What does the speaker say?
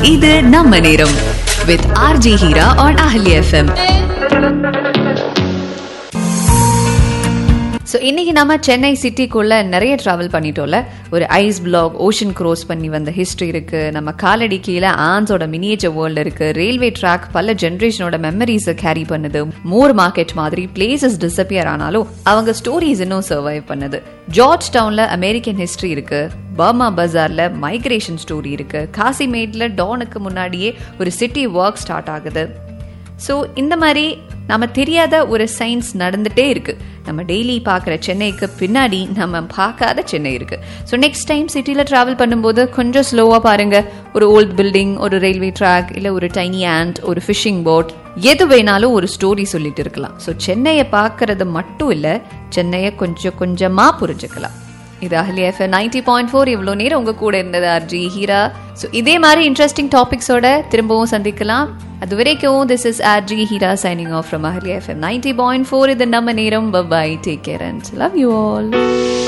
இது நம்ம நேரம் with RJ Heera on Ahalya FM so இன்னைக்கு நம்ம சென்னை சிட்டிக்குள்ள நிறைய டிராவல் பண்ணிட்டோம்ல ஒரு ஐஸ் பிளாக் ஓஷன் க்ரோஸ் பண்ணி வந்த ஹிஸ்ட்ரி இருக்கு நம்ம காலடி கீழே ஆன்ஸோட மினியேச்சர் வேர்ல்டு இருக்கு ரயில்வே ட்ராக் பல ஜென்ரேஷனோட மெமரிஸை கேரி பண்ணுது மோர் மார்க்கெட் மாதிரி பிளேசஸ் டிசப்பியர் ஆனாலும் அவங்க ஸ்டோரிஸ் இன்னும் சர்வைவ் பண்ணுது ஜார்ஜ் டவுன்ல அமெரிக்கன் ஹிஸ்டரி இருக்கு பர்மா பஜார்ல மைக்ரேஷன் ஸ்டோரி இருக்கு காசிமேட்ல டானுக்கு முன்னாடியே ஒரு சிட்டி ஒர்க் ஸ்டார்ட் ஆகுது ஸோ இந்த மாதிரி நம்ம தெரியாத ஒரு சயின்ஸ் நடந்துட்டே இருக்கு நம்ம டெய்லி பார்க்குற சென்னைக்கு பின்னாடி நம்ம பார்க்காத சென்னை இருக்கு ஸோ நெக்ஸ்ட் டைம் சிட்டியில் ட்ராவல் பண்ணும்போது கொஞ்சம் ஸ்லோவாக பாருங்க ஒரு ஓல்ட் பில்டிங் ஒரு ரயில்வே ட்ராக் இல்லை ஒரு டைனி ஆண்ட் ஒரு ஃபிஷிங் போட் எது வேணாலும் ஒரு ஸ்டோரி சொல்லிட்டு இருக்கலாம் ஸோ சென்னையை பார்க்கறது மட்டும் இல்லை சென்னையை கொஞ்சம் கொஞ்சமாக புரிஞ்சுக்கலாம் இது Ahliya FM ninety point four இவ்வளோ நேரம் உங்க கூட இருந்தது ஆர்ஜி ஹீரா ஸோ இதே மாதிரி இன்ட்ரெஸ்டிங் டாபிக்ஸோட திரும்பவும் சந்திக்கலாம் அது வரைக்கும் this is RJ Heera signing off from Ahliya FM ninety point four இது நம்ம நேரம் bye take care and love you all